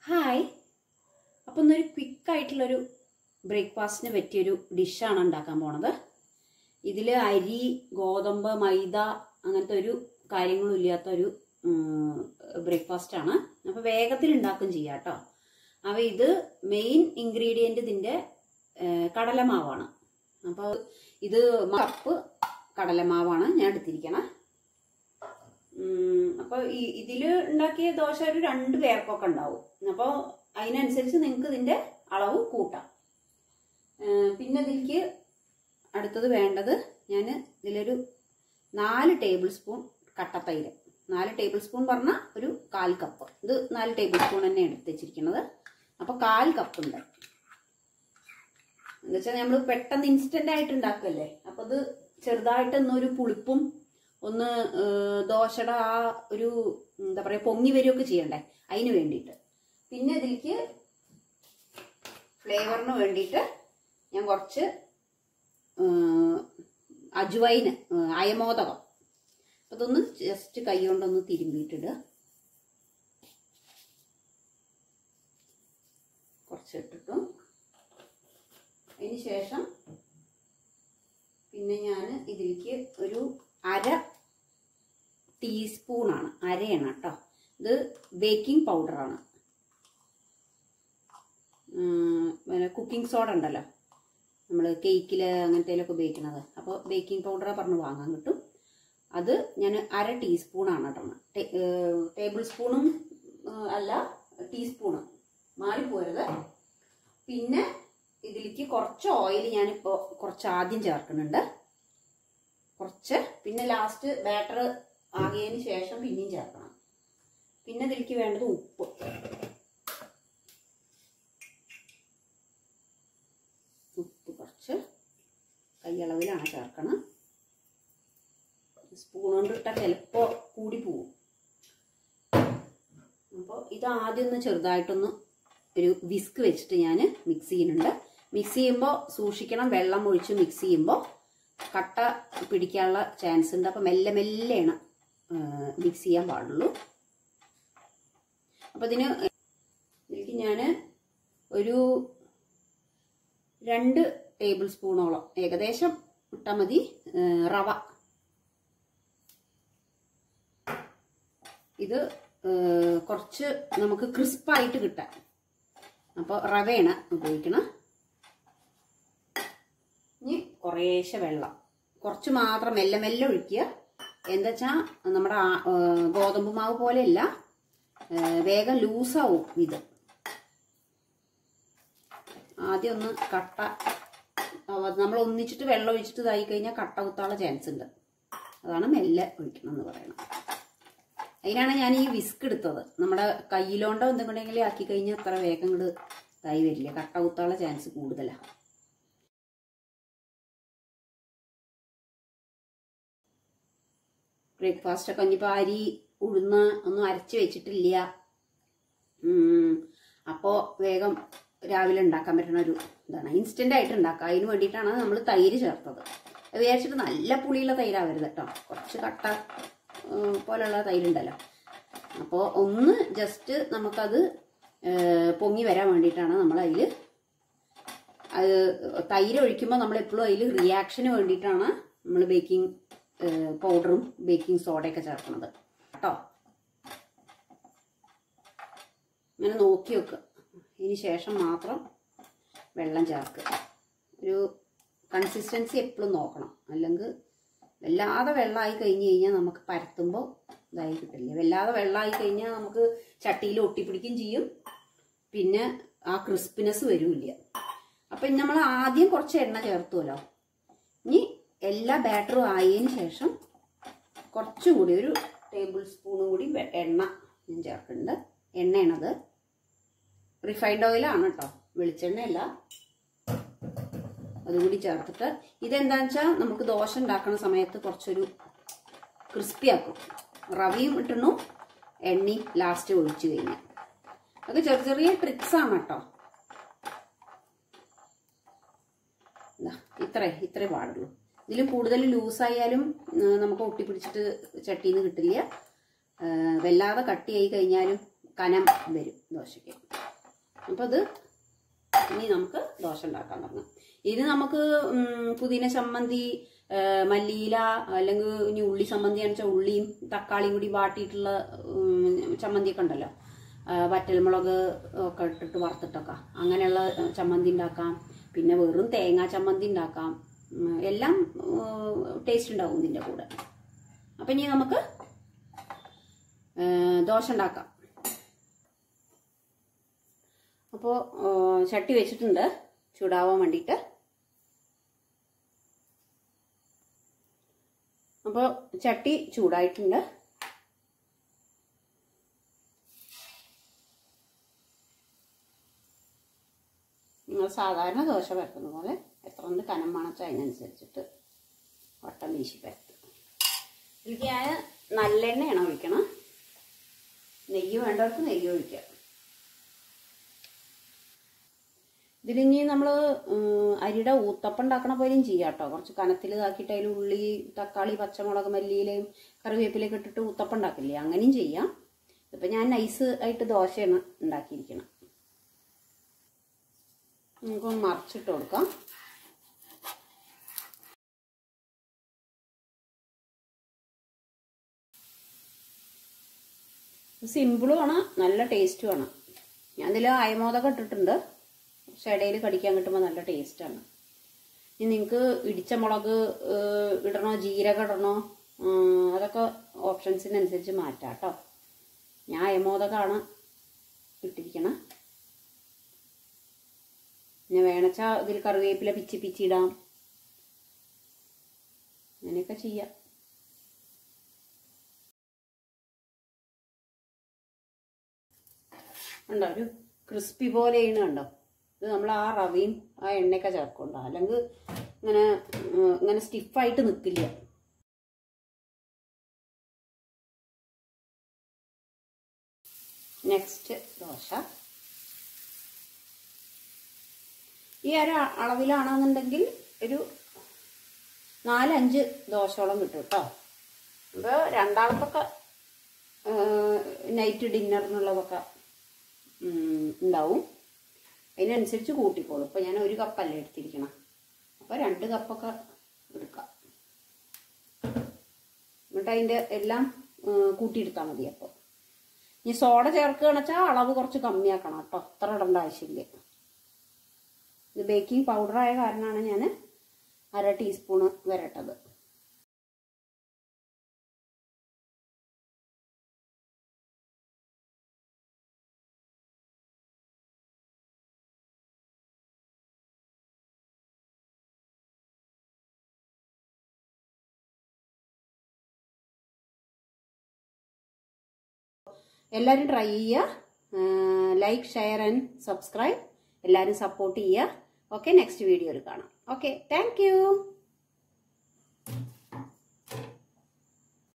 hi അപ്പം ഇന്നൊരു ക്വിക്കായിട്ടുള്ളൊരു ബ്രേക്ക്ഫാസ്റ്റിന് പറ്റിയൊരു ഡിഷാണ് ഉണ്ടാക്കാൻ പോണത് ഇതിൽ അരി ഗോതമ്പ് മൈദ അങ്ങനത്തെ ഒരു കാര്യങ്ങളും ഇല്ലാത്തൊരു ബ്രേക്ക്ഫാസ്റ്റ് ആണ് അപ്പോൾ വേഗത്തിൽ ഉണ്ടാക്കും ചെയ്യാം കേട്ടോ അപ്പോൾ ഇത് മെയിൻ ഇൻഗ്രീഡിയൻറ്റ് ഇതിൻ്റെ കടലമാവാണ് അപ്പോൾ ഇത് കപ്പ് കടലമാവാണ് ഞാൻ എടുത്തിരിക്കണം അപ്പോൾ ഈ ഇതിൽ ഉണ്ടാക്കിയ ദോശ ഒരു രണ്ട് പേർക്കൊക്കെ ഉണ്ടാവും അപ്പോൾ അതിനനുസരിച്ച് നിങ്ങൾക്ക് ഇതിൻ്റെ അളവ് കൂട്ടാം പിന്നെ ഇതിലേക്ക് അടുത്തത് വേണ്ടത് ഞാൻ ഇതിലൊരു നാല് ടേബിൾ സ്പൂൺ കട്ടത്തൈര് നാല് ടേബിൾ സ്പൂൺ പറഞ്ഞാൽ ഒരു കാൽ കപ്പ് ഇത് നാല് ടേബിൾ സ്പൂൺ തന്നെ എടുത്ത് വെച്ചിരിക്കുന്നത് അപ്പോൾ കാൽ കപ്പ് ഉണ്ട് എന്താ വെച്ചാൽ നമ്മൾ പെട്ടെന്ന് ഇൻസ്റ്റന്റ് ആയിട്ട് ഉണ്ടാക്കുമല്ലേ അപ്പോൾ ഇത് ചെറുതായിട്ട് ഒന്നൊരു പുളിപ്പും ഒന്ന് ദോശയുടെ ആ ഒരു എന്താ പറയുക പൊങ്ങി വരികയൊക്കെ ചെയ്യണ്ടേ അതിന് വേണ്ടിയിട്ട് പിന്നെ ഇതിലേക്ക് ഫ്ലേവറിന് വേണ്ടിയിട്ട് ഞാൻ കുറച്ച് അജുവൈന് അയമോദകം അതൊന്ന് ജസ്റ്റ് കൈ കൊണ്ടൊന്ന് തിരുമ്പിയിട്ടിടുക കുറച്ച് ഇട്ടിട്ടു അതിന് ശേഷം പിന്നെ ഞാൻ ഇതിലേക്ക് ഒരു അര ടീസ്പൂണാണ് അരയാണ് കേട്ടോ ഇത് ബേക്കിംഗ് പൗഡറാണ് പിന്നെ കുക്കിംഗ് സോഡ ഉണ്ടല്ലോ നമ്മൾ കേക്കിൽ അങ്ങനത്തേലൊക്കെ ഉപയോഗിക്കുന്നത് അപ്പോൾ ബേക്കിംഗ് പൗഡർ പറഞ്ഞ് വാങ്ങാൻ കിട്ടും അത് ഞാൻ അര ടീസ്പൂണാണ് കേട്ടോ ടേബിൾ സ്പൂണും അല്ല ടീസ്പൂണ് മാറിപ്പോരുത് പിന്നെ ഇതിലേക്ക് കുറച്ച് ഓയിൽ ഞാനിപ്പോൾ കുറച്ച് ആദ്യം ചേർക്കുന്നുണ്ട് കുറച്ച് പിന്നെ ലാസ്റ്റ് ബാറ്റർ ആകിയതിന് ശേഷം പിന്നെയും ചേർക്കണം പിന്നെ ഇതിലേക്ക് വേണ്ടത് ഉപ്പ് ഉപ്പ് കുറച്ച് കൈയളവിലാണ് ചേർക്കണം സ്പൂൺ കൊണ്ട് ഇട്ടാൽ ചിലപ്പോൾ കൂടി പോവും അപ്പോൾ ഇത് ആദ്യം ഒന്ന് ചെറുതായിട്ടൊന്ന് ഒരു വിസ്ക് വെച്ചിട്ട് ഞാൻ മിക്സ് ചെയ്യുന്നുണ്ട് മിക്സ് ചെയ്യുമ്പോൾ സൂക്ഷിക്കണം വെള്ളം ഒഴിച്ച് മിക്സ് ചെയ്യുമ്പോൾ കട്ട പിടിക്കാനുള്ള ചാൻസ് ഉണ്ട് അപ്പം മെല്ലെ മെല്ലെയാണ് മിക്സ് ചെയ്യാൻ പാടുള്ളൂ അപ്പം ഇതിന് ഇതിലേക്ക് ഞാൻ ഒരു രണ്ട് ടേബിൾ സ്പൂണോളം ഏകദേശം ഇട്ടാൽ മതി റവ ഇത് കുറച്ച് നമുക്ക് ക്രിസ്പായിട്ട് കിട്ടാൻ അപ്പോൾ റവയാണ് ഉപയോഗിക്കണം ഇനി കുറേശ്ശെ വെള്ളം കുറച്ച് മാത്രം മെല്ലെ മെല്ലെ ഒഴിക്കുക എന്താ വെച്ചാൽ നമ്മുടെ ഗോതമ്പ് മാവ് പോലെയല്ല വേഗം ലൂസാവും ഇത് ആദ്യം ഒന്ന് കട്ട നമ്മൾ ഒന്നിച്ചിട്ട് വെള്ളം ഒഴിച്ചിട്ട് ഇതായി കഴിഞ്ഞാൽ കട്ട കുത്താനുള്ള ചാൻസ് ഉണ്ട് അതാണ് മെല്ലെ ഒഴിക്കണം എന്ന് പറയണം അതിനാണ് ഞാൻ ഈ വിസ്ക് എടുത്തത് നമ്മുടെ കയ്യിലോണ്ടോ എന്തെങ്കിലും ആക്കി കഴിഞ്ഞാൽ അത്ര വേഗം ഇങ്ങോട്ട് ഇതായി വരില്ല കട്ട കുത്താനുള്ള ചാൻസ് കൂടുതലാണ് ബ്രേക്ക്ഫാസ്റ്റ് ഒക്കെ ഇനിയിപ്പോൾ അരി ഉഴുന്ന് ഒന്നും അരച്ച് വെച്ചിട്ടില്ല അപ്പോൾ വേഗം രാവിലെ ഉണ്ടാക്കാൻ പറ്റുന്ന ഒരു ഇതാണ് ഇൻസ്റ്റൻ്റ് ആയിട്ട് ഉണ്ടാക്കുക അതിന് വേണ്ടിയിട്ടാണ് നമ്മൾ തൈര് ചേർത്തത് വിചാരിച്ചിട്ട് നല്ല പുളിയുള്ള തൈരാവരുത് കേട്ടോ കുറച്ച് കട്ട പോലുള്ള തൈരുണ്ടല്ലോ അപ്പോൾ ഒന്ന് ജസ്റ്റ് നമുക്കത് പൊങ്ങി വരാൻ വേണ്ടിയിട്ടാണ് നമ്മൾ അതിൽ അത് തൈര് ഒഴിക്കുമ്പോൾ നമ്മൾ എപ്പോഴും അതിൽ റിയാക്ഷന് വേണ്ടിയിട്ടാണ് നമ്മൾ ബേക്കിംഗ് പൗഡറും ബേക്കിംഗ് സോഡയൊക്കെ ചേർക്കുന്നത് കേട്ടോ ഇങ്ങനെ നോക്കി വെക്കുക ഇതിന് ശേഷം മാത്രം വെള്ളം ചേർക്കുക ഒരു കൺസിസ്റ്റൻസി എപ്പോഴും നോക്കണം അല്ലെങ്കിൽ വല്ലാതെ വെള്ളമായി കഴിഞ്ഞ് കഴിഞ്ഞാൽ നമുക്ക് പരത്തുമ്പോൾ ഇതായി കിട്ടില്ല വല്ലാതെ വെള്ളമായി കഴിഞ്ഞാൽ നമുക്ക് ചട്ടിയിൽ ഒട്ടിപ്പിടിക്കുകയും ചെയ്യും പിന്നെ ആ ക്രിസ്പിനെസ് വരില്ല അപ്പം നമ്മൾ ആദ്യം കുറച്ച് എണ്ണ ചേർത്തുമല്ലോ ഇനി എല്ലാ ബാറ്ററും ആയതിന് ശേഷം കുറച്ചും കൂടി ഒരു ടേബിൾ സ്പൂണും കൂടി എണ്ണ ഞാൻ ചേർക്കുന്നുണ്ട് എണ്ണയാണത് റിഫൈൻഡ് ഓയിലാണ് കേട്ടോ വെളിച്ചെണ്ണയല്ല അതുകൂടി ചേർത്തിട്ട് ഇതെന്താണെന്ന് വെച്ചാൽ നമുക്ക് ദോശ ഉണ്ടാക്കുന്ന സമയത്ത് കുറച്ചൊരു ക്രിസ്പി ആക്കും റവിയും ഇട്ടണു എണ്ണയും ലാസ്റ്റ് ഒഴിച്ചു കഴിഞ്ഞാൽ അത് ചെറിയ ചെറിയ ട്രിക്സ് ആണ് കേട്ടോ ഇത്രേ ഇത്രേ പാടുള്ളൂ ഇതിൽ കൂടുതൽ ലൂസായാലും നമുക്ക് ഒട്ടിപ്പിടിച്ചിട്ട് ചട്ടിയിൽ നിന്ന് കിട്ടില്ല വല്ലാതെ കട്ടിയായി കഴിഞ്ഞാലും കനം വരും ദോശയ്ക്ക് അപ്പോൾ ഇത് ഇനി നമുക്ക് ദോശ ഉണ്ടാക്കാൻ തുടങ്ങാം ഇത് നമുക്ക് ഉം, പുതിന ചമ്മന്തി ആ, മല്ലിയില അല്ലെങ്കിൽ ഇനി ഉള്ളി ചമ്മന്തി വെച്ചാൽ ഉള്ളിയും തക്കാളിയും കൂടി വാട്ടിയിട്ടുള്ള ഉം, ചമ്മന്തിയൊക്കെ ഉണ്ടല്ലോ ആ, വറ്റൽമുളക് ഒക്കെ ഇട്ടിട്ട് വറുത്തിട്ടൊക്കെ അങ്ങനെയുള്ള ചമ്മന്തി ഉണ്ടാക്കാം പിന്നെ വെറും തേങ്ങാ ചമ്മന്തി ഉണ്ടാക്കാം ഉം, എല്ലാം ടേസ്റ്റ് ഉണ്ടാവും ഇതിൻ്റെ കൂടെ അപ്പം ഇനി നമുക്ക് ആ, ദോശ ഉണ്ടാക്കാം അപ്പോൾ ചട്ടി വെച്ചിട്ടുണ്ട് ചൂടാവാൻ വേണ്ടിയിട്ട് അപ്പോൾ ചട്ടി ചൂടായിട്ടുണ്ട് നിങ്ങൾ സാധാരണ ദോശ പരത്തുന്ന പോലെ എത്ര കൊണ്ട് കനം മണച്ചോ അതിനനുസരിച്ചിട്ട് വട്ടം വീശി പരത്തും ഇതിലേക്ക് ഞാൻ നല്ലെണ്ണയാണ് ഒഴിക്കണം നെയ്യ് വേണ്ടവർക്ക് നെയ്യ് ഒഴിക്കാം ഇതിലിനി നമ്മൾ അരിയുടെ ഊത്തപ്പം ഉണ്ടാക്കണ പോലെയും ചെയ്യാം കേട്ടോ കുറച്ച് കനത്തിൽ ഇതാക്കിയിട്ട് അതിൽ ഉള്ളി തക്കാളി പച്ചമുളക് മല്ലിയിലയും കറിവേപ്പിലയൊക്കെ ഇട്ടിട്ട് ഊത്തപ്പം ഉണ്ടാക്കില്ലേ അങ്ങനെയും ചെയ്യാം ഇപ്പം ഞാൻ നൈസ് ആയിട്ട് ദോശയാണ് ഉണ്ടാക്കിയിരിക്കണം നമുക്കൊന്ന് മറിച്ചിട്ട് കൊടുക്കാം സിമ്പിളുമാണ് നല്ല ടേസ്റ്റുമാണ് ഞാൻ ഇതിൽ അയമോദൊക്കെ ഇട്ടിട്ടുണ്ട് പക്ഷെ ഇടയിൽ കടിക്കാൻ കിട്ടുമ്പോൾ നല്ല ടേസ്റ്റാണ് ഇനി നിങ്ങൾക്ക് ഇടിച്ച മുളക് ഏഹ്, ഇടണോ ജീരകം ഇടണോ ഉം, അതൊക്കെ ഓപ്ഷൻസിനനുസരിച്ച് മാറ്റാം കേട്ടോ ഞാൻ അയമോദകാണ് ഇട്ടിരിക്കണം പിന്നെ വേണച്ചാ ഇതിൽ കറിവേപ്പില പിച്ചി പിച്ചി ഇടാം അങ്ങനെയൊക്കെ ചെയ്യാം ഉണ്ടോ ഒരു ക്രിസ്പി പോലെയാണ് കണ്ടോ ഇത് നമ്മൾ ആ റവയും ആ എണ്ണയൊക്കെ ചേർക്കുണ്ടോ അല്ലെങ്കിൽ ഇങ്ങനെ ഉം, ഇങ്ങനെ സ്റ്റിഫായിട്ട് നിൽക്കില്ല നെക്സ്റ്റ് ദോശ ഈ ഒരു അളവിലാണെന്നുണ്ടെങ്കിൽ ഒരു നാലഞ്ച് ദോശയോളം കിട്ടും കേട്ടോ ഇപ്പോൾ രണ്ടാമത്തൊക്കെ നൈറ്റ് ഡിന്നറിനുള്ളതൊക്കെ ഉം, ഉണ്ടാവും അതിനനുസരിച്ച് കൂട്ടിക്കോളും ഇപ്പം ഞാൻ ഒരു കപ്പല്ലേ എടുത്തിരിക്കണം അപ്പോൾ രണ്ട് കപ്പൊക്കെ എടുക്കാം എന്നിട്ട് അതിൻ്റെ എല്ലാം ഉം, കൂട്ടിയെടുത്താൽ മതി അപ്പോൾ ഇനി സോഡ ചേർക്കുകയാണെന്ന് വെച്ചാൽ അളവ് കുറച്ച് കമ്മിയാക്കണം കേട്ടോ അത്ര ഇടേണ്ട ആവശ്യമില്ല ഇത് ബേക്കിംഗ് പൗഡറായ കാരണമാണ് ഞാൻ അര ടീസ്പൂണ് വരട്ടത് എല്ലാവരും ട്രൈ ചെയ്യുക ലൈക്ക് ഷെയർ ആൻഡ് സബ്സ്ക്രൈബ് എല്ലാവരും സപ്പോർട്ട് ചെയ്യുക ഓക്കെ നെക്സ്റ്റ് വീഡിയോയിൽ കാണാം ഓക്കെ താങ്ക്